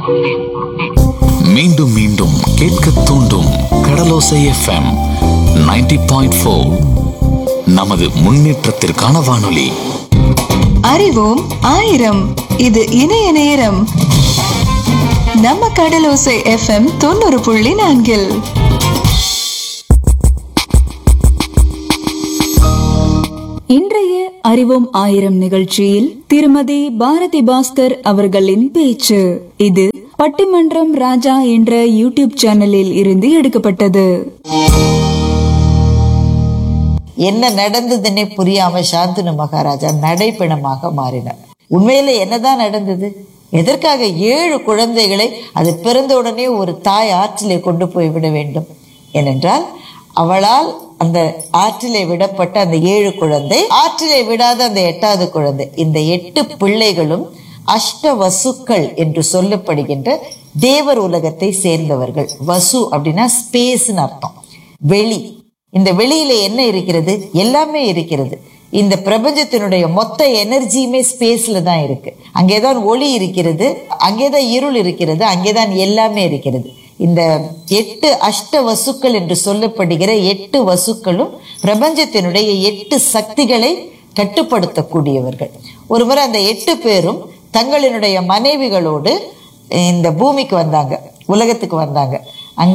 மீண்டும் மீண்டும் கேட்க தூண்டும் கடலோசை எஃப்எம் 90.4 பாயிண்ட் நமது முன்னேற்றத்திற்கான வானொலி அறிவோம் ஆயிரம் இது இணைய நேரம் நம்ம கடலோசை எஃப்எம் தொண்ணூறு புள்ளி நான்கில் இன்றைய அறிவோம் ஆயிரம் நிகழ்ச்சியில் திருமதி பாரதி பாஸ்கர் அவர்களின் பேச்சு இது பட்டிமன்றம் ராஜா என்ற யூடியூப் சேனலில் இருந்து எடுக்கப்பட்டது என்ன நடந்ததுன்னே புரியாம சாந்தனு மகாராஜா நடைப்பிணமாக மாறினார் உண்மையில என்னதான் நடந்தது எதற்காக ஏழு குழந்தைகளை அது பிறந்த உடனே ஒரு தாய் ஆற்றிலே கொண்டு போய் விட வேண்டும் ஏனென்றால் அவளால் அந்த ஆற்றிலே விடப்பட்ட அந்த ஏழு குழந்தை ஆற்றிலே விடாத அந்த எட்டாவது குழந்தை இந்த எட்டு பிள்ளைகளும் அஷ்ட வசுக்கள் என்று சொல்லப்படுகின்ற தேவர் உலகத்தை சேர்ந்தவர்கள் வசு அப்படின்னா ஸ்பேஸ்னு அர்த்தம் வெளி இந்த வெளியில என்ன இருக்கிறது எல்லாமே இருக்கிறது இந்த பிரபஞ்சத்தினுடைய மொத்த எனர்ஜியுமே ஸ்பேஸ்ல தான் இருக்கு அங்கேதான் ஒளி இருக்கிறது அங்கேதான் இருள் இருக்கிறது அங்கேதான் எல்லாமே இருக்கிறது இந்த எட்டு அஷ்ட வசுக்கள் என்று சொல்லப்படுகிற எட்டு வசுக்களும் பிரபஞ்சத்தினுடைய எட்டு சக்திகளை கட்டுப்படுத்தக்கூடியவர்கள் ஒருமுறை அந்த எட்டு பேரும் தங்களினுடைய மனைவிகளோடு இந்த பூமிக்கு வந்தாங்க உலகத்துக்கு வந்தாங்க அங்க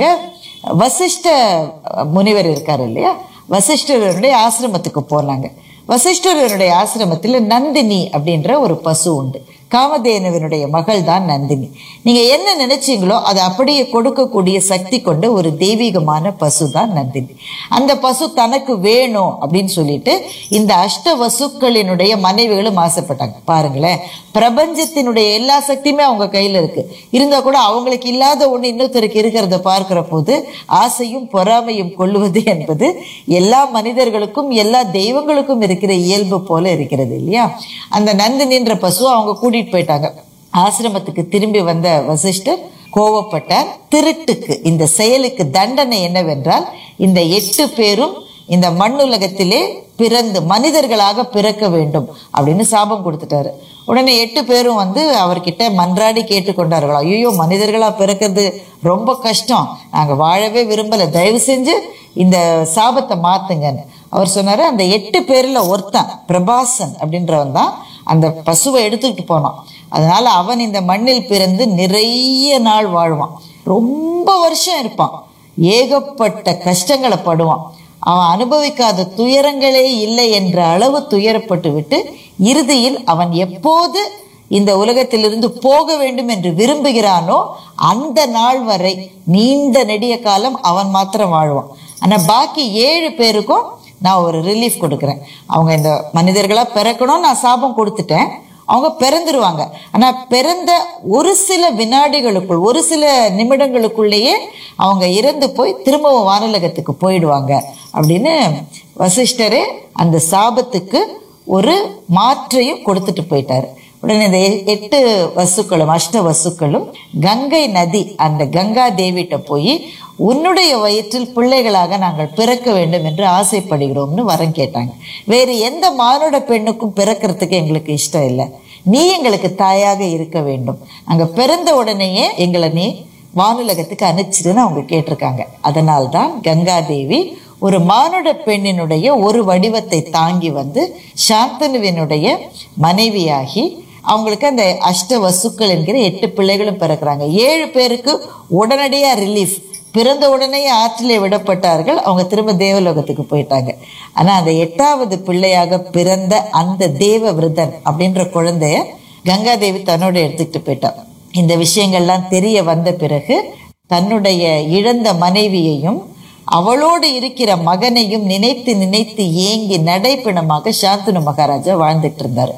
வசிஷ்ட முனிவர் இருக்காரு இல்லையா வசிஷ்டருடைய ஆசிரமத்துக்கு போனாங்க வசிஷ்டருடைய ஆசிரமத்தில் நந்தினி அப்படின்ற ஒரு பசு உண்டு காமதேனுவினுடைய மகள் தான் நந்தினி நீங்க என்ன நினைச்சீங்களோ அதை அப்படியே கொடுக்கக்கூடிய சக்தி கொண்ட ஒரு தெய்வீகமான பசு தான் நந்தினி அந்த பசு தனக்கு வேணும் அப்படின்னு சொல்லிட்டு இந்த அஷ்ட வசுக்களினுடைய மனைவிகளும் ஆசைப்பட்டாங்க பாருங்களேன் பிரபஞ்சத்தினுடைய எல்லா சக்தியுமே அவங்க கையில இருக்கு இருந்தா கூட அவங்களுக்கு இல்லாத ஒண்ணு இன்னொருத்தருக்கு இருக்கிறத பார்க்கிற போது ஆசையும் பொறாமையும் கொள்ளுவது என்பது எல்லா மனிதர்களுக்கும் எல்லா தெய்வங்களுக்கும் இருக்கிற இயல்பு போல இருக்கிறது இல்லையா அந்த நந்தினின்ற பசு அவங்க கூட்டிட்டு போயிட்டாங்க ஆசிரமத்துக்கு திரும்பி வந்த வசிஷ்டர் கோவப்பட்டார் திருட்டுக்கு இந்த செயலுக்கு தண்டனை என்னவென்றால் இந்த எட்டு பேரும் இந்த மண்ணுலகத்திலே பிறந்து மனிதர்களாக பிறக்க வேண்டும் அப்படின்னு சாபம் கொடுத்துட்டாரு உடனே எட்டு பேரும் வந்து அவர்கிட்ட மன்றாடி கேட்டுக்கொண்டார்களா ஐயோ மனிதர்களா பிறக்கிறது ரொம்ப கஷ்டம் நாங்க வாழவே விரும்பல தயவு செஞ்சு இந்த சாபத்தை மாத்துங்கன்னு அவர் சொன்னாரு அந்த எட்டு பேர்ல ஒருத்தன் பிரபாசன் அப்படின்றவன் தான் அந்த பசுவை எடுத்துக்கிட்டு போனான் அதனால அவன் இந்த மண்ணில் பிறந்து நிறைய நாள் வாழ்வான் ரொம்ப வருஷம் இருப்பான் ஏகப்பட்ட கஷ்டங்களை படுவான் அவன் அனுபவிக்காத துயரங்களே இல்லை என்ற அளவு துயரப்பட்டு விட்டு இறுதியில் அவன் எப்போது இந்த உலகத்திலிருந்து போக வேண்டும் என்று விரும்புகிறானோ அந்த நாள் வரை நீண்ட நெடிய காலம் அவன் மாத்திரம் வாழ்வான் ஆனா பாக்கி ஏழு பேருக்கும் நான் ஒரு ரிலீஃப் கொடுக்குறேன் அவங்க இந்த மனிதர்களா பிறக்கணும் நான் சாபம் கொடுத்துட்டேன் அவங்க பிறந்துருவாங்க ஆனா பிறந்த ஒரு சில வினாடிகளுக்குள் ஒரு சில நிமிடங்களுக்குள்ளேயே அவங்க இறந்து போய் திரும்பவும் வானுலகத்துக்கு போயிடுவாங்க அப்படின்னு வசிஷ்டரே அந்த சாபத்துக்கு ஒரு மாற்றையும் கொடுத்துட்டு போயிட்டாரு உடனே இந்த எ- எட்டு வசுக்களும் அஷ்ட வசுக்களும் கங்கை நதி அந்த கங்கா தேவிட்ட போய் உன்னுடைய வயிற்றில் பிள்ளைகளாக நாங்கள் பிறக்க வேண்டும் என்று ஆசைப்படுகிறோம்னு வரம் கேட்டாங்க வேறு எந்த மானுட பெண்ணுக்கும் பிறக்கிறதுக்கு எங்களுக்கு இஷ்டம் இல்லை நீ எங்களுக்கு தாயாக இருக்க வேண்டும் அங்க பிறந்த உடனேயே எங்களை நீ வானுலகத்துக்கு அனுப்பிச்சிடுன்னு அவங்க கேட்டிருக்காங்க அதனால்தான் கங்காதேவி ஒரு மானுட பெண்ணினுடைய ஒரு வடிவத்தை தாங்கி வந்து சாந்தனுவினுடைய மனைவியாகி அவங்களுக்கு அந்த அஷ்ட வசுக்கள் என்கிற எட்டு பிள்ளைகளும் பிறக்கிறாங்க ஏழு பேருக்கு உடனடியா ரிலீஃப் பிறந்த உடனே ஆற்றிலே விடப்பட்டார்கள் அவங்க திரும்ப தேவலோகத்துக்கு போயிட்டாங்க ஆனா அந்த எட்டாவது பிள்ளையாக பிறந்த அந்த தேவ விரதன் அப்படின்ற குழந்தைய கங்காதேவி தன்னோட எடுத்துக்கிட்டு போயிட்டான் இந்த விஷயங்கள்லாம் தெரிய வந்த பிறகு தன்னுடைய இழந்த மனைவியையும் அவளோடு இருக்கிற மகனையும் நினைத்து நினைத்து ஏங்கி நடைப்பிணமாக சாந்தனு மகாராஜா வாழ்ந்துட்டு இருந்தாரு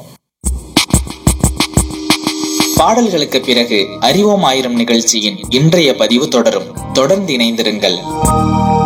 பாடல்களுக்கு பிறகு அறிவோம் ஆயிரம் நிகழ்ச்சியின் இன்றைய பதிவு தொடரும் தொடர்ந்து இணைந்திருங்கள்